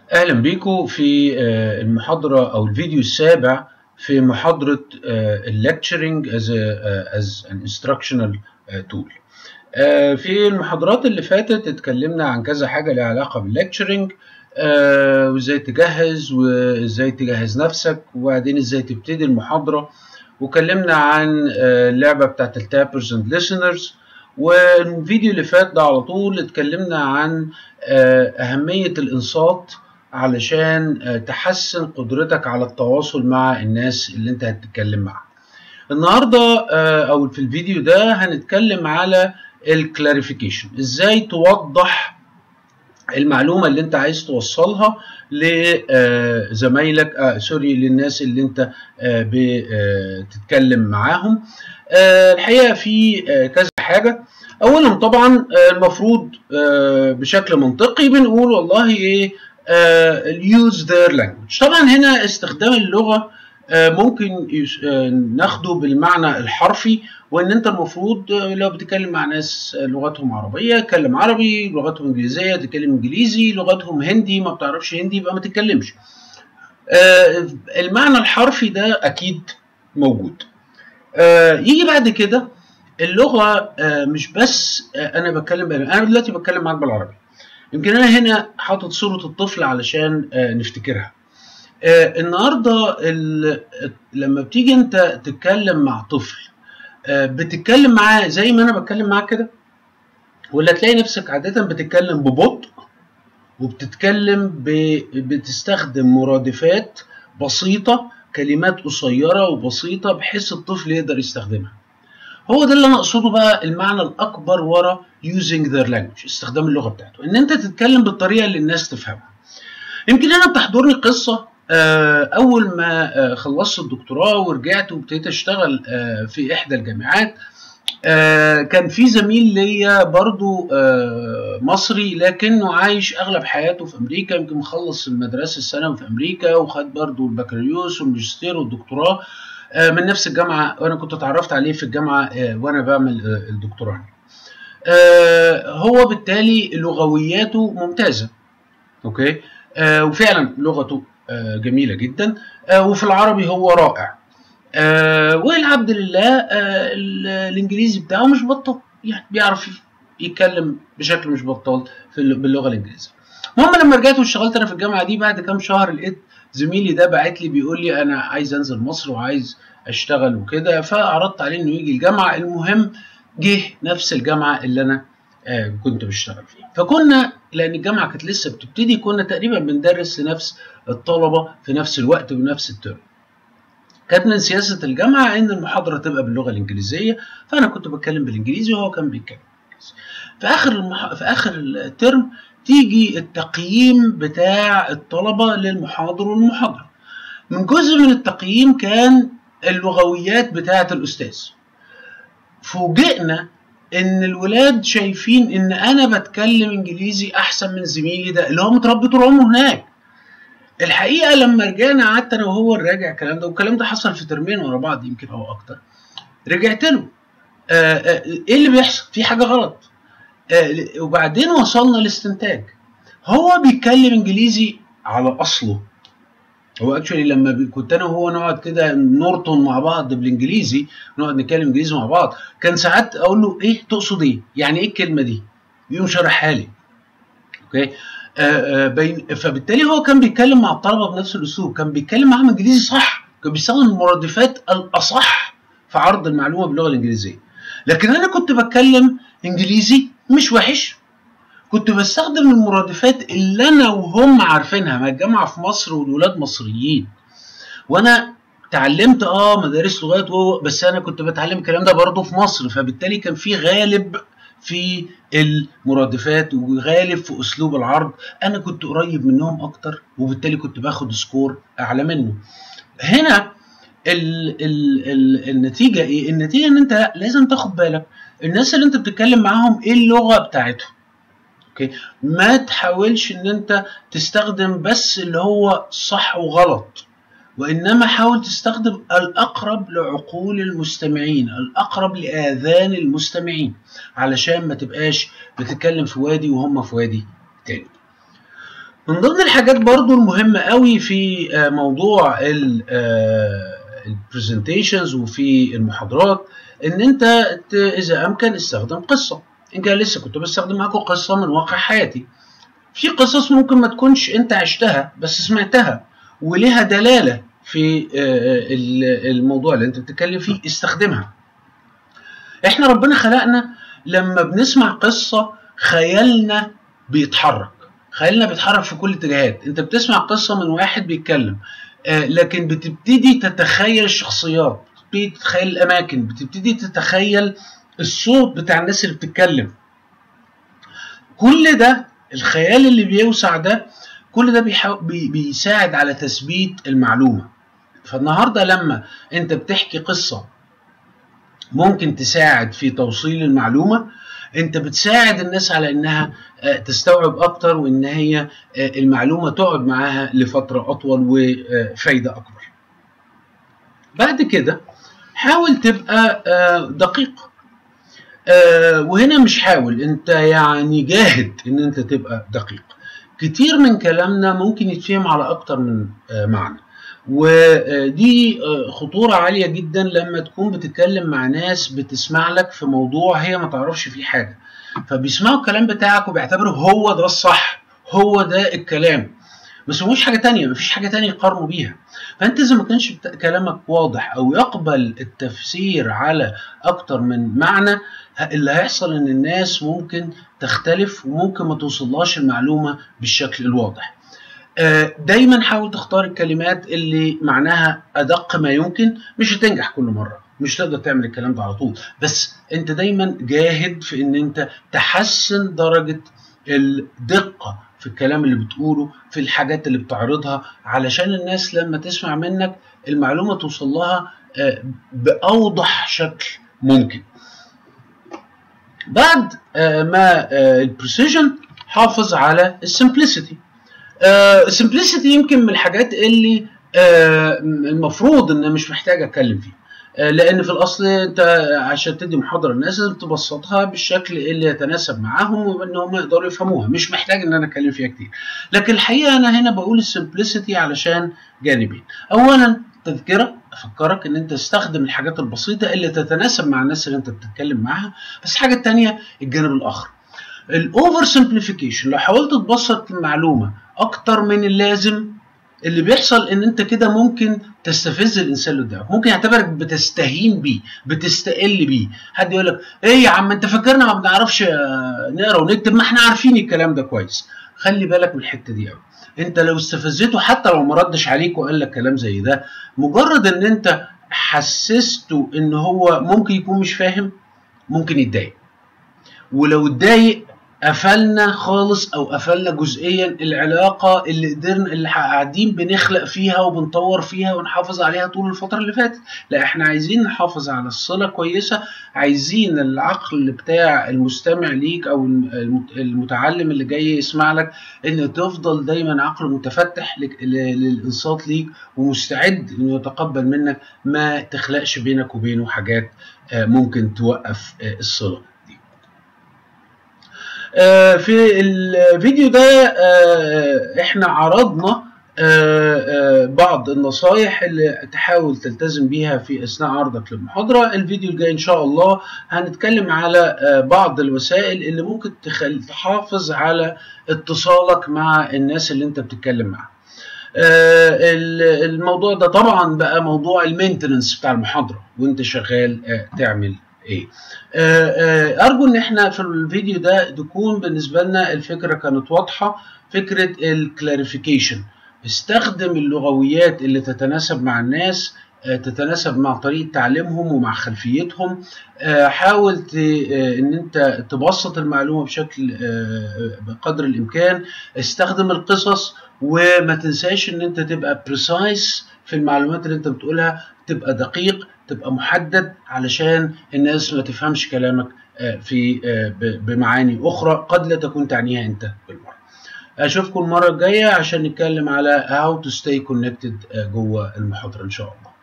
أهلا بيكم في المحاضرة أو الفيديو السابع في محاضرة الليكتشرنج as, a, as an instructional tool. في المحاضرات اللي فاتت اتكلمنا عن كذا حاجة لها علاقة بالليكتشرنج وازاي تجهز وازاي تجهز نفسك وبعدين ازاي تبتدي المحاضرة وكلمنا عن اللعبة بتاعت التابرز اند listeners والفيديو اللي فات ده على طول اتكلمنا عن أهمية الإنصات علشان تحسن قدرتك على التواصل مع الناس اللي انت هتتكلم معاها النهارده او في الفيديو ده هنتكلم على الكلاريفيكيشن ازاي توضح المعلومه اللي انت عايز توصلها لزمايلك آه سوري للناس اللي انت آه بتتكلم معاهم آه الحقيقه في آه كذا حاجه اولا طبعا آه المفروض آه بشكل منطقي بنقول والله ايه use their language طبعا هنا استخدام اللغة ممكن ناخده بالمعنى الحرفي وان انت المفروض لو بتتكلم مع ناس لغتهم عربية تكلم عربي لغتهم انجليزية تتكلم انجليزي لغتهم هندي ما بتعرفش هندي يبقى ما تتكلمش المعنى الحرفي ده اكيد موجود يجي بعد كده اللغة مش بس انا بتكلم انا دلوقتي بتكلم معاك بالعربي يمكن انا هنا حاطط صوره الطفل علشان آه نفتكرها آه النهارده لما بتيجي انت تتكلم مع طفل آه بتتكلم معاه زي ما انا بتكلم معاه كده ولا تلاقي نفسك عاده بتتكلم ببطء وبتتكلم ب... بتستخدم مرادفات بسيطه كلمات قصيره وبسيطه بحيث الطفل يقدر يستخدمها هو ده اللي انا اقصده بقى المعنى الاكبر ورا using their language استخدام اللغه بتاعته ان انت تتكلم بالطريقه اللي الناس تفهمها يمكن انا بتحضرني قصه اول ما خلصت الدكتوراه ورجعت وابتديت اشتغل في احدى الجامعات كان في زميل ليا برضو مصري لكنه عايش اغلب حياته في امريكا يمكن مخلص المدرسه الثانوي في امريكا وخد برضو البكالوريوس والماجستير والدكتوراه من نفس الجامعه وانا كنت اتعرفت عليه في الجامعه وانا بعمل الدكتوراه هو بالتالي لغوياته ممتازه اوكي وفعلا لغته جميله جدا وفي العربي هو رائع والعبد لله الانجليزي بتاعه مش بطال يعني بيعرف يتكلم بشكل مش بطال في باللغه الانجليزيه المهم لما رجعت واشتغلت انا في الجامعه دي بعد كام شهر لقيت زميلي ده باعت لي بيقول لي انا عايز انزل مصر وعايز اشتغل وكده فعرضت عليه انه يجي الجامعه المهم جه نفس الجامعه اللي انا آه كنت بشتغل فيها فكنا لان الجامعه كانت لسه بتبتدي كنا تقريبا بندرس لنفس الطلبه في نفس الوقت بنفس الترم كانت من سياسه الجامعه ان المحاضره تبقى باللغه الانجليزيه فانا كنت بتكلم بالانجليزي وهو كان بيتكلم في اخر المح... في اخر الترم تيجي التقييم بتاع الطلبه للمحاضر والمحاضره من جزء من التقييم كان اللغويات بتاعه الاستاذ فوجئنا ان الولاد شايفين ان انا بتكلم انجليزي احسن من زميلي ده اللي هو متربي طول عمره هناك الحقيقه لما رجعنا قعدت انا وهو نراجع الكلام ده والكلام ده حصل في ترمين ورا بعض يمكن او اكتر رجعت له آآ آآ ايه اللي بيحصل في حاجه غلط وبعدين وصلنا لاستنتاج هو بيتكلم انجليزي على اصله هو اكشولي لما كنت انا وهو نقعد كده نرطن مع بعض بالانجليزي نقعد نتكلم انجليزي مع بعض كان ساعات اقول له ايه تقصد ايه؟ يعني ايه الكلمه دي؟ يقوم شرحها لي. اوكي؟ آآ آآ بين فبالتالي هو كان بيتكلم مع الطلبه بنفس الاسلوب، كان بيتكلم معاهم انجليزي صح، كان بيستخدم المرادفات الاصح في عرض المعلومه باللغه الانجليزيه. لكن انا كنت بتكلم انجليزي مش وحش كنت بستخدم المرادفات اللي انا وهم عارفينها ما الجامعه في مصر والولاد مصريين وانا اتعلمت اه مدارس لغات بس انا كنت بتعلم الكلام ده برضه في مصر فبالتالي كان في غالب في المرادفات وغالب في اسلوب العرض انا كنت قريب منهم اكتر وبالتالي كنت باخد سكور اعلى منه هنا ال ال ال النتيجه ايه النتيجه ان انت لازم تاخد بالك الناس اللي انت بتتكلم معاهم ايه اللغه بتاعتهم اوكي ما تحاولش ان انت تستخدم بس اللي هو صح وغلط وانما حاول تستخدم الاقرب لعقول المستمعين الاقرب لاذان المستمعين علشان ما تبقاش بتتكلم في وادي وهم في وادي تاني من ضمن الحاجات برضو المهمة قوي في موضوع البرزنتيشنز وفي المحاضرات ان انت اذا امكن استخدم قصة ان كان لسه كنت بستخدم معاكم قصة من واقع حياتي في قصص ممكن ما تكونش انت عشتها بس سمعتها ولها دلالة في الموضوع اللي انت بتتكلم فيه استخدمها احنا ربنا خلقنا لما بنسمع قصة خيالنا بيتحرك خيالنا بيتحرك في كل الاتجاهات انت بتسمع قصة من واحد بيتكلم آه لكن بتبتدي تتخيل الشخصيات بتبتدي تتخيل الاماكن بتبتدي تتخيل الصوت بتاع الناس اللي بتتكلم كل ده الخيال اللي بيوسع ده كل ده بي بيساعد على تثبيت المعلومة فالنهاردة لما انت بتحكي قصة ممكن تساعد في توصيل المعلومة انت بتساعد الناس على انها تستوعب اكتر وان هي المعلومة تقعد معاها لفترة اطول وفايدة اكبر بعد كده حاول تبقى دقيق وهنا مش حاول انت يعني جاهد ان انت تبقى دقيق كتير من كلامنا ممكن يتفهم على اكتر من معنى ودي خطورة عالية جدا لما تكون بتتكلم مع ناس بتسمع لك في موضوع هي ما تعرفش فيه حاجة فبيسمعوا الكلام بتاعك وبيعتبروا هو ده الصح هو ده الكلام بس مش حاجة تانية مفيش حاجة تانية يقارنوا بيها فانت اذا ما كانش كلامك واضح او يقبل التفسير على اكتر من معنى اللي هيحصل ان الناس ممكن تختلف وممكن ما توصلهاش المعلومة بالشكل الواضح دايما حاول تختار الكلمات اللي معناها ادق ما يمكن مش هتنجح كل مره مش تقدر تعمل الكلام ده على طول بس انت دايما جاهد في ان انت تحسن درجه الدقه في الكلام اللي بتقوله في الحاجات اللي بتعرضها علشان الناس لما تسمع منك المعلومه توصل لها باوضح شكل ممكن بعد ما البريسيجن حافظ على السمبلسيتي السمبلسيتي يمكن من الحاجات اللي آه المفروض ان مش محتاج اتكلم فيها آه لان في الاصل انت عشان تدي محاضره للناس لازم تبسطها بالشكل اللي يتناسب معاهم وان هم يقدروا يفهموها مش محتاج ان انا اتكلم فيها كتير لكن الحقيقه انا هنا بقول السمبلسيتي علشان جانبين اولا تذكره افكرك ان انت تستخدم الحاجات البسيطه اللي تتناسب مع الناس اللي انت بتتكلم معاها بس الحاجه الثانيه الجانب الاخر الاوفر سمبليفيكيشن لو حاولت تبسط المعلومه اكتر من اللازم اللي بيحصل ان انت كده ممكن تستفز الانسان اللي قدامك ممكن يعتبرك بتستهين بيه بتستقل بيه حد يقول لك ايه يا عم انت فاكرنا ما بنعرفش نقرا ونكتب ما احنا عارفين الكلام ده كويس خلي بالك من الحته دي قوي انت لو استفزته حتى لو ما ردش عليك وقال لك كلام زي ده مجرد ان انت حسسته ان هو ممكن يكون مش فاهم ممكن يتضايق ولو اتضايق قفلنا خالص او قفلنا جزئيا العلاقه اللي قدرنا اللي قاعدين بنخلق فيها وبنطور فيها ونحافظ عليها طول الفتره اللي فاتت لا احنا عايزين نحافظ على الصله كويسه عايزين العقل بتاع المستمع ليك او المتعلم اللي جاي يسمع لك ان تفضل دايما عقل متفتح للانصات ليك ومستعد انه يتقبل منك ما تخلقش بينك وبينه حاجات ممكن توقف الصله في الفيديو ده احنا عرضنا بعض النصايح اللي تحاول تلتزم بيها في اثناء عرضك للمحاضره الفيديو الجاي ان شاء الله هنتكلم على بعض الوسائل اللي ممكن تحافظ على اتصالك مع الناس اللي انت بتتكلم معاهم الموضوع ده طبعا بقى موضوع المينتننس بتاع المحاضره وانت شغال تعمل ايه ارجو ان احنا في الفيديو ده تكون بالنسبه لنا الفكره كانت واضحه فكره الكلاريفيكيشن استخدم اللغويات اللي تتناسب مع الناس تتناسب مع طريقه تعليمهم ومع خلفيتهم حاول ان انت تبسط المعلومه بشكل بقدر الامكان استخدم القصص وما تنساش ان انت تبقى بريسايس في المعلومات اللي انت بتقولها تبقى دقيق تبقى محدد علشان الناس ما تفهمش كلامك في بمعاني اخرى قد لا تكون تعنيها انت بالمره اشوفكم المره الجايه عشان نتكلم على how to stay connected جوه المحاضره ان شاء الله